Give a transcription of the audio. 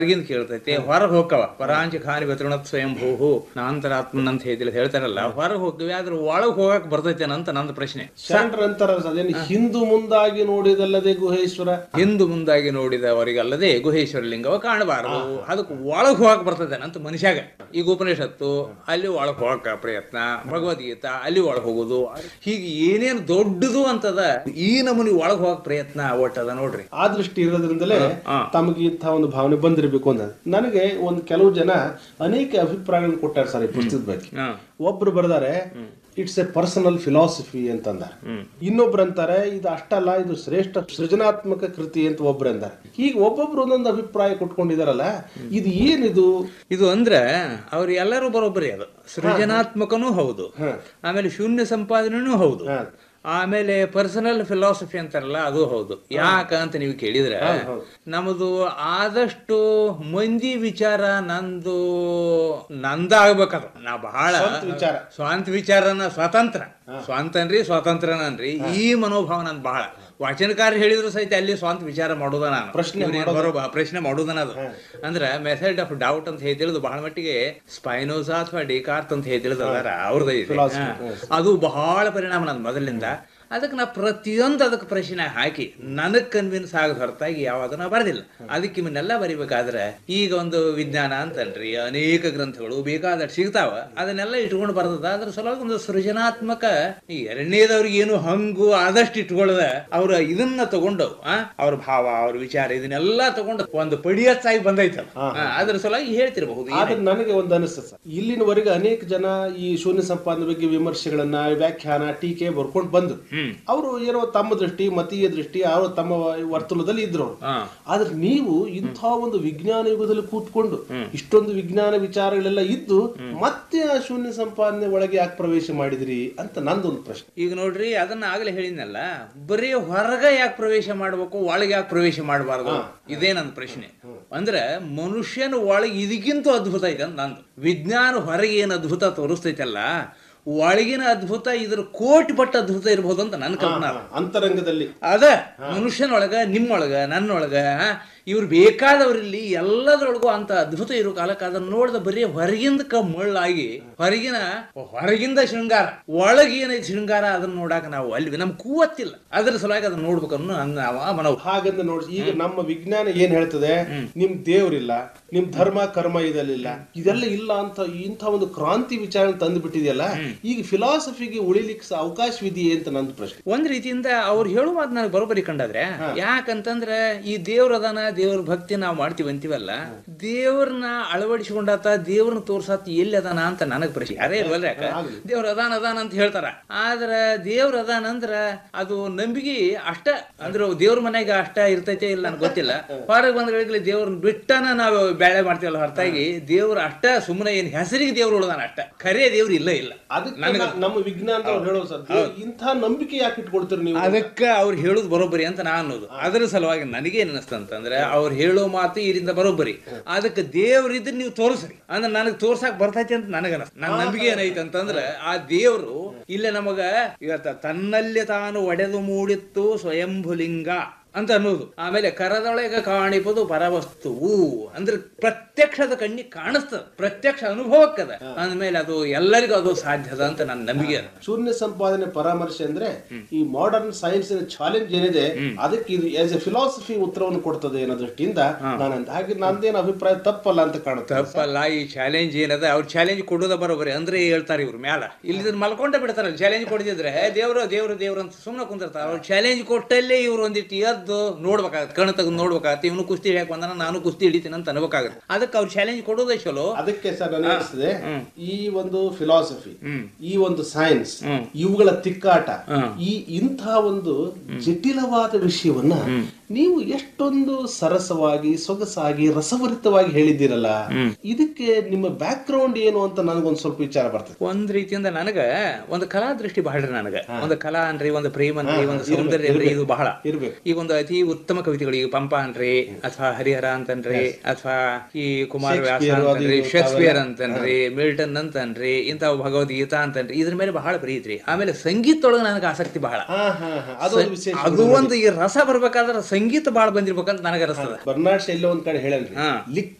ಹೊರಗಿಂದ ಕೇಳ್ತೈತಿ ಹೊರಗೆ ಹೋಕ್ಕವ ಪರಾಂಚ ಖಾನಿ ಬೆತೃಣತ್ ಸ್ವಯಂ ಭೂಹು ನಾಂತರಾತ್ಮನ್ ಅಂತ ಹೇಳಿ ಹೇಳ್ತಾರಲ್ಲ ಹೊರಗೆ ಹೋಗ್ತೀವಿ ಆದ್ರೆ ಒಳಗೆ ಹೋಗಕ್ ಬರ್ತೈತೆ ಅಂತ ನಂದು ಪ್ರಶ್ನೆ ಶರಣರ ಅಂತಾರ ಅದೇನು ಹಿಂದು ಮುಂದಾಗಿ ನೋಡಿದಲ್ಲದೆ ಗುಹೇಶ್ವರ ಹಿಂದು ಮುಂದಾಗಿ ನೋಡಿದವರಿಗಲ್ಲದೆ ಗುಹೇಶ್ವರ ಲಿಂಗವ ಕಾಣಬಾರದು ಅದಕ್ಕೆ ಒಳಗೆ ಹೋಗಕ್ ಬರ್ತದೆ ಅಂತ ಮನುಷ್ಯಾಗ ಈಗ ಉಪನಿಷತ್ತು ಅಲ್ಲಿ ಒಳಗೆ ಹೋಗಕ ಪ್ರಯತ್ನ ಭಗವದ್ಗೀತಾ ಅಲ್ಲಿ ಒಳಗೆ ಹೋಗುದು ಹೀಗೆ ಏನೇನು ದೊಡ್ಡದು ಅಂತದ ಈ ನಮೂನಿ ಒಳಗೆ ಹೋಗಕ್ ಪ್ರಯತ್ನ ಒಟ್ಟದ ನೋಡ್ರಿ ಆ ದೃಷ್ಟಿ ಇರೋದ್ರಿಂದಲೇ ಹಾ. ತಮಗೆ ಇಂಥ ಒಂದು ಭಾವನೆ ಬಂದಿರಬೇಕು ಅಂತ ನನಗೆ ಒಂದು ಕೆಲವು ಜನ ಅನೇಕ ಅಭಿಪ್ರಾಯಗಳನ್ನು ಕೊಟ್ಟಾರೆ ಸರ್ ಈ ಪುಸ್ತಕದ ಬಗ್ಗೆ ಹಾ ಒಬ್ರು ಬರ್ದಾರೆ ಇಟ್ಸ್ ಎ ಪರ್ಸನಲ್ ಫಿಲಾಸಫಿ ಅಂತಂದಾರೆ ಇನ್ನೊಬ್ರು ಅಂತಾರೆ ಇದು ಅಷ್ಟಲ್ಲ ಇದು ಶ್ರೇಷ್ಠ ಸೃಜನಾತ್ಮಕ ಕೃತಿ ಅಂತ ಒಬ್ರು ಅಂತಾರೆ ಈಗ ಒಬ್ಬೊಬ್ರು ಒಂದೊಂದು ಅಭಿಪ್ರಾಯ ಕೊಟ್ಕೊಂಡಿದಾರಲ್ಲ ಇದು ಏನಿದು ಇದು ಅಂದ್ರೆ ಅವ್ರು ಎಲ್ಲರೂ ಬರೋಬ್ಬರಿ ಅದು ಸೃಜನಾತ್ಮಕನೂ ಹೌದು ಆಮೇಲೆ ಶೂನ್ಯ ಸಂಪಾದನೆನೂ ಹೌದು ಹಾ. ಆಮೇಲೆ ಪರ್ಸನಲ್ ಫಿಲಾಸಫಿ ಅಂತಾರಲ್ಲ ಅದು ಹೌದು ಯಾಕ ಅಂತ ನೀವು ಕೇಳಿದ್ರೆ ನಮ್ಮದು ಆದಷ್ಟು ಮಂದಿ ವಿಚಾರ ನಂದು ನಂದಾಗ್ಬೇಕದು ನಾ ಬಹಳ ವಿಚಾರ. ಸ್ವಂತ ವಿಚಾರನ ಸ್ವತಂತ್ರ ಸ್ವಂತನ್ರಿ ಸ್ವತಂತ್ರನನ್ರಿ ಈ ಮನೋಭಾವ ನಂದು ಬಹಳ ವಾಚನಕಾರ ಹೇಳಿದ್ರು ಸಹಿತ ಅಲ್ಲಿ ಸ್ವಂತ ವಿಚಾರ ಮಾಡೋದ ನಾನು ಪ್ರಶ್ನೆ ಇವ್ರೇನ್ ಬರೋ ಪ್ರಶ್ನೆ ಮಾಡೋದನ ಅದು ಅಂದ್ರೆ ಮೆಥಡ್ ಆಫ್ ಡೌಟ್ ಅಂತ ಹೇಳಿ ತಿಳಿದು ಬಹಳ ಮಟ್ಟಿಗೆ ಸ್ಪೈನೋಸಾ ಅಥವಾ ಡಿಕಾರ್ತ್ ಅಂತ ಹೇಳಿ ತಿಳಿದು ಅದಾರ ಅವ್ರದ್ದು ಐತಿ. ಹಾ. ಅದು ಬಹಳ ಪರಿಣಾಮ ನಂದು ಮೊದಲಿಂದ ಅದಕ್ಕೆ ನಾ ಪ್ರತಿಯೊಂದು ಅದಕ್ಕೆ ಪ್ರಶ್ನೆ ಹಾಕಿ ನನಗ್ ಕನ್ವಿನ್ಸ್ ಆಗದ ಹೊರತಾಗಿ ಯಾವಾಗ ನಾ ಬರೆದಿಲ್ಲ ಅದಕ್ಕೆ ಇವನ್ನೆಲ್ಲ ಬರಿಬೇಕಾದ್ರೆ ಈಗ ಒಂದು ವಿಜ್ಞಾನ ಅಂತಲ್ರಿ ಅನೇಕ ಗ್ರಂಥಗಳು ಬೇಕಾದಷ್ಟು ಸಿಗ್ತಾವ ಅದನ್ನೆಲ್ಲ ಇಟ್ಕೊಂಡು ಬರ್ತದ ಅದ್ರ ಸಲುವಾಗಿ ಒಂದು ಸೃಜನಾತ್ಮಕ ಈ ಎರಡನೇದವ್ರಿಗೆ ಏನು ಹಂಗು ಆದಷ್ಟು ಇಟ್ಕೊಳ್ಳದ ಅವ್ರ ಇದನ್ನ ತಗೊಂಡು ಆ ಅವ್ರ ಭಾವ ಅವ್ರ ವಿಚಾರ ಇದನ್ನೆಲ್ಲ ತಗೊಂಡು ಒಂದು ಪಡಿಯಚ್ಚಾಗಿ ಬಂದೈತಲ್ಲ ಆ, ಅದ್ರ ಸಲುವಾಗಿ ಹೇಳ್ತಿರಬಹುದು ಆದ್ರೆ ನನಗೆ ಒಂದು ಅನಿಸ್ತದೆ ಸರ್ ಇಲ್ಲಿನವರೆಗೆ ಅನೇಕ ಜನ ಈ ಶೂನ್ಯ ಸಂಪಾದನೆ ಬಗ್ಗೆ ವಿಮರ್ಶೆಗಳನ್ನ ವ್ಯಾಖ್ಯಾನ ಟೀಕೆ ಬರ್ಕೊಂಡು ಬಂದ್ರು ಅವರು ಏನೋ ತಮ್ಮ ದೃಷ್ಟಿ ಮತೀಯ ದೃಷ್ಟಿ ಅವರು ತಮ್ಮ ವರ್ತುಲದಲ್ಲಿ ಇದ್ರು ಅವ್ರು. ಹಾ. ಆದ್ರೆ ನೀವು ಇಂಥ ಒಂದು ವಿಜ್ಞಾನ ಯುಗದಲ್ಲಿ ಕೂತ್ಕೊಂಡು ಇಷ್ಟೊಂದು ವಿಜ್ಞಾನ ವಿಚಾರಗಳೆಲ್ಲ ಇದ್ದು ಮತ್ತೆ ಆ ಶೂನ್ಯ ಸಂಪಾದನೆ ಒಳಗೆ ಯಾಕೆ ಪ್ರವೇಶ ಮಾಡಿದ್ರಿ ಅಂತ ನಂದೊಂದು ಪ್ರಶ್ನೆ ಈಗ ನೋಡ್ರಿ ಅದನ್ನ ಆಗ್ಲೇ ಹೇಳಿದ್ನಲ್ಲ ಬರೀ ಹೊರಗ ಯಾಕೆ ಪ್ರವೇಶ ಮಾಡ್ಬೇಕು ಒಳಗೆ ಯಾಕೆ ಪ್ರವೇಶ ಮಾಡಬಾರ್ದು ಇದೇ ನನ್ನ ಪ್ರಶ್ನೆ ಅಂದ್ರೆ ಮನುಷ್ಯನ ಒಳಗೆ ಇದಕ್ಕಿಂತ ಅದ್ಭುತ ಇದೆ ಅಂತ ನಂದು ವಿಜ್ಞಾನ ಹೊರಗೆ ಏನು ಅದ್ಭುತ ತೋರಿಸ್ತೈತಲ್ಲ ಒಳಗಿನ ಅದ್ಭುತ ಇದ್ರ ಕೋಟಿ ಪಟ್ಟ ಅದ್ಭುತ ಇರ್ಬೋದು ಅಂತ ನನ್ನ ಕಲ್ಪನಾ ಅದ. ಅಂತರಂಗದಲ್ಲಿ ಅದ ಮನುಷ್ಯನೊಳಗ ನಿಮ್ಮೊಳಗ ನನ್ನೊಳಗ ಇವ್ರು ಬೇಕಾದವರಲ್ಲಿ ಎಲ್ಲದರೊಳಗೂ ಅಂತ ಅದ್ಭುತ ಇರೋ ಕಾಲಕ್ಕೆ ಅದನ್ನ ನೋಡಿದ ಬರೀ ಹೊರಗಿಂದ ಕ ಮುಳ್ಳಾಗಿ ಹೊರಗಿನ ಹೊರಗಿಂದ ಶೃಂಗಾರ ಒಳಗೆ ಏನೈತಿ ಶೃಂಗಾರ ಅದನ್ನ ನೋಡಾಕ ನಾವು ಅಲ್ಲಿ ನಮ್ ಕೂವತ್ತಿಲ್ಲ ಅದ್ರ ಸಲುವಾಗಿ ಅದನ್ನ ನೋಡ್ಬೇಕು ಅನ್ನೋ ನನ್ನ ಅವ ಮನೋ ಹಾಗಂತ ನೋಡಿ ಈಗ ನಮ್ಮ ವಿಜ್ಞಾನ ಏನ್ ಹೇಳ್ತದೆ ನಿಮ್ ದೇವ್ರಿಲ್ಲ ನಿಮ್ ಧರ್ಮ ಕರ್ಮ ಇದಲ್ಲಿಲ್ಲ ಇದೆಲ್ಲ ಇಲ್ಲ ಅಂತ ಇಂಥ ಒಂದು ಕ್ರಾಂತಿ ವಿಚಾರ ತಂದು ಬಿಟ್ಟಿದೆಯಲ್ಲ ಈಗ ಫಿಲಾಸಫಿಗೆ ಉಳಿಲಿಕ್ಕೆ ಸ- ಅವಕಾಶವಿದೆಯೇ ಅಂತ ನಂದು ಪ್ರಶ್ನೆ ಒಂದ್ ರೀತಿಯಿಂದ ಅವ್ರು ಹೇಳುವ ಮಾತು ನನಗೆ ಬರೋಬ್ಬರಿ ಕಂಡಾದ್ರೆ ಯಾಕಂತಂದ್ರೆ ಈ ದೇವ್ರ ಅದಾನ ದೇವ್ರ ಭಕ್ತಿ ನಾವು ಮಾಡ್ತೀವಿ ಅಂತೀವಲ್ಲ ದೇವ್ರನ್ನ ಅಳವಡಿಸಿಕೊಂಡಾತ ದೇವ್ರನ್ನ ತೋರ್ಸಾತ ಎಲ್ಲಿ ಅದಾನ ಅಂತ ನನಗ್ ಪ್ರಶ್ನೆ ಯಾರೇ ಇಲ್ವಲ್ಲ ಯಾಕ ದೇವ್ರ ಅದಾನ ಅದಾನ ಅಂತ ಹೇಳ್ತಾರ ಆದ್ರ ದೇವ್ರ ಅದಾನ ಅಂದ್ರ ಅದು ನಂಬಿಕೆ ಅಷ್ಟ ಅಂದ್ರೆ ದೇವ್ರ ಮನೆಗೆ ಅಷ್ಟ ಇರ್ತೈತೆ ಇಲ್ಲ ನನ್ಗೆ ಗೊತ್ತಿಲ್ಲ ಹೊರಗೆ ಬಂದ ಗಳಿಗೆಲ್ಲ ದೇವ್ರನ್ನ ಬಿಟ್ಟನ ನಾವು ಬೇಳೆ ಮಾಡ್ತೀವಲ್ಲ ಹೊರತಾಗಿ ದೇವ್ರ ಅಷ್ಟ ಸುಮ್ಮನೆ ಏನ್ ಹೆಸರಿಗೆ ದೇವ್ರು ಉಳ್ದಾನ ಅಷ್ಟ ಖರೇ ದೇವ್ರು ಇಲ್ಲ ಇಲ್ಲ ಅದಕ್ಕೆ ನಾ- ನಮ್ಮ ವಿಜ್ಞಾನದವ್ರು ಹೇಳೋ ಸರ್ ದೇವ್- ಇಂಥ ನಂಬಿಕೆ ಯಾಕೆ ಇಟ್ಕೊಳ್ತೀರಿ ನೀವು ಅದಕ್ಕೆ ಅವ್ರು ಹೇಳುದು ಬರೋಬ್ಬರಿ ಅಂತ ನಾನು ಅನ್ನೋದು ಅದರ ಸಲುವಾಗಿ ನನಗೇನ್ ಅನಿಸ್ತಂತಂದ್ರೆ ಅವ್ರು ಹೇಳೋ ಮಾತು ಇದರಿಂದ ಬರೋಬ್ಬರಿ ಅದಕ್ಕೆ ದೇವ್ರಿದ್ರೆ ನೀವು ತೋರಿಸ್ರಿ ಅಂದ್ರೆ ನನಗೆ ತೋರ್ಸಕ್ ಬರ್ತೈತಿ ಅಂತ ನನಗ ನನ್ನ ನಂಬಿಕೆ ಏನೈತೆ ಅಂತಂದ್ರೆ ಆ ದೇವ್ರು ಇಲ್ಲೇ ನಮಗ ಇವತ್ತ ತನ್ನಲ್ಲಿ ತಾನು ಒಡೆದು ಮೂಡಿತ್ತು ಸ್ವಯಂಭುಲಿಂಗ ಅಂತ ಅನ್ನೋದು ಆಮೇಲೆ ಕರದೊಳಗೆ ಕಾಣಿಪದು ಪರವಸ್ತುವು ಅಂದ್ರೆ ಪ್ರತ್ಯಕ್ಷದ ಕಣ್ಣಿಗೆ ಕಾಣಿಸ್ತದ ಪ್ರತ್ಯಕ್ಷ ಅನುಭವಕ್ಕದ ಅಂದ್ಮೇಲೆ ಅದು ಎಲ್ಲರಿಗೂ ಅದು ಸಾಧ್ಯದ ಅಂತ ನನ್ನ ನಂಬಿಕೆ ಅದ ಶೂನ್ಯ ಸಂಪಾದನೆ ಪರಾಮರ್ಶೆ ಅಂದ್ರೆ ಈ ಮಾಡರ್ನ್ ಸೈನ್ಸ್ ಚಾಲೆಂಜ್ ಏನಿದೆ ಅದಕ್ಕೆ ಇದು ಆಸ್ ಎ ಫಿಲಾಸಫಿ ಉತ್ತರವನ್ನು ಕೊಡ್ತದೆ ಅನ್ನೋ ದೃಷ್ಟಿಯಿಂದ ನಾನು ಅಂತ ಹಾಗೆ ನಂದೇನು ಅಭಿಪ್ರಾಯ ತಪ್ಪಲ್ಲ ಅಂತ ಕಾಣುತ್ತೆ ತಪ್ಪಲ್ಲ ಈ ಚಾಲೆಂಜ್ ಏನದ ಅವ್ರು ಚಾಲೆಂಜ್ ಕೊಡೋದ ಬರೋಬರಿ ಅಂದ್ರೆ ಹೇಳ್ತಾರೆ ಇವ್ರ ಮ್ಯಾಲ ಇಲ್ಲಿ ಮಲ್ಕೊಂಡ ಬಿಡ್ತಾರಲ್ಲ ಚಾಲೆಂಜ್ ಕೊಡ್ತಿದ್ರೆ "ಹೇ, ದೇವ್ರು ದೇವ್ರು ದೇವ್ರು ಅಂತ ಸುಮ್ಮನೆ ಕುಂತಿರ್ತಾರೆ ಅವ್ರು ಚಾಲೆಂಜ್ ಕೊಟ್ಟಲ್ಲೇ ಇವ್ರು ಒಂದಿಟ್ಟು ಎದ್ದು ನೋಡ್ಬೇಕಾಗತ್ತೆ ಕಣ್ಣು ತೆಗೆದು ನೋಡ್ಬೇಕಾಗತ್ತೆ ಇವನು ಕುಸ್ತಿ ಹಿಡಿಯಕ್ ಬಂದಾನ ನಾನು ಕುಸ್ತಿ ಹಿಡಿತೀನಿ ಅಂತ ಅನ್ಬೇಕಾಗತ್ತೆ ಅದಕ್ಕೆ ಅವ್ರು ಚಾಲೆಂಜ್ ಕೊಡೋದೇ ಚಲೋ ಅದಕ್ಕೆ ಸರ್ ನನಗೆ ಅನಿಸ್ತದೆ ಈ ಒಂದು ಫಿಲಾಸಫಿ ಹ್ಮ್. ಈ ಒಂದು ಸೈನ್ಸ್ ಹ್ಮ್. ಇವುಗಳ ತಿಕ್ಕಾಟ ಹ್ಮ್. ಈ ಇಂಥ ಒಂದು ಜಟಿಲವಾದ ವಿಷಯವನ್ನ ನೀವು ಎಷ್ಟೊಂದು ಸರಸವಾಗಿ ಸೊಗಸಾಗಿ ರಸಭರಿತವಾಗಿ ಹೇಳಿದ್ದೀರಲ್ಲ ಇದಕ್ಕೆ ನಿಮ್ಮ ಬ್ಯಾಕ್ ಗ್ರೌಂಡ್ ಏನು ಅಂತ ನನಗೊಂದು ಸ್ವಲ್ಪ ವಿಚಾರ ಬರ್ತದೆ ಒಂದ್ ರೀತಿಯಿಂದ ನನಗ ಒಂದು ಕಲಾ ದೃಷ್ಟಿ ಬಹಳ ನನಗ ಒಂದು ಕಲಾ ಅನ್ರಿ ಒಂದು ಪ್ರೇಮ ಅನ್ರಿ ಒಂದು ಸೌಂದರ್ಯ ಅನ್ರಿ ಇದು ಬಹಳ ಇರ್ಬೇಕು ಈಗ ಒಂದು ಅತಿ ಉತ್ತಮ ಕವಿತೆಗಳು ಈಗ ಪಂಪ ಅನ್ರಿ ಅಥವಾ ಹರಿಹರ ಅಂತನ್ರಿ ಅಥವಾ ಈ ಕುಮಾರವ್ಯಾಸ ಶೇಕ್ಸ್ಪಿಯರ್ ಅದು ಅಂತನ್ರಿ ಇದು ಶೇಕ್ಸ್ಪಿಯರ್ ಅಂತನ್ರಿ ಮಿಲ್ಟನ್ ಅಂತನ್ರಿ ಇಂಥವು ಭಗವದ್ಗೀತಾ ಅಂತನ್ರಿ ಇದ್ರ ಮೇಲೆ ಬಹಳ ಪ್ರೀತಿ ರೀ ಆಮೇಲೆ ಸಂಗೀತದೊಳಗೆ ನನಗೆ ಆಸಕ್ತಿ ಬಹಳ ಹಾ ಹಾ ಹಾ ಅದೊಂದು ವಿಶೇಷ ಅದು ಒಂದು ಈ ರಸ ಬರ್ಬೇಕಾದ್ರೆ ಸಂಗೀತ ಸಂಗೀತ ಬಾಳ ಬಂದಿರ್ಬೇಕಂತ ನನಗ ಅನಿಸ್ತದ ಬರ್ನಾಡ್ ಶೈಲಿ ಒಂದ್ ಕಡೆ ಹೇಳನ್ರಿ ಹಾ. ಲಿಕ್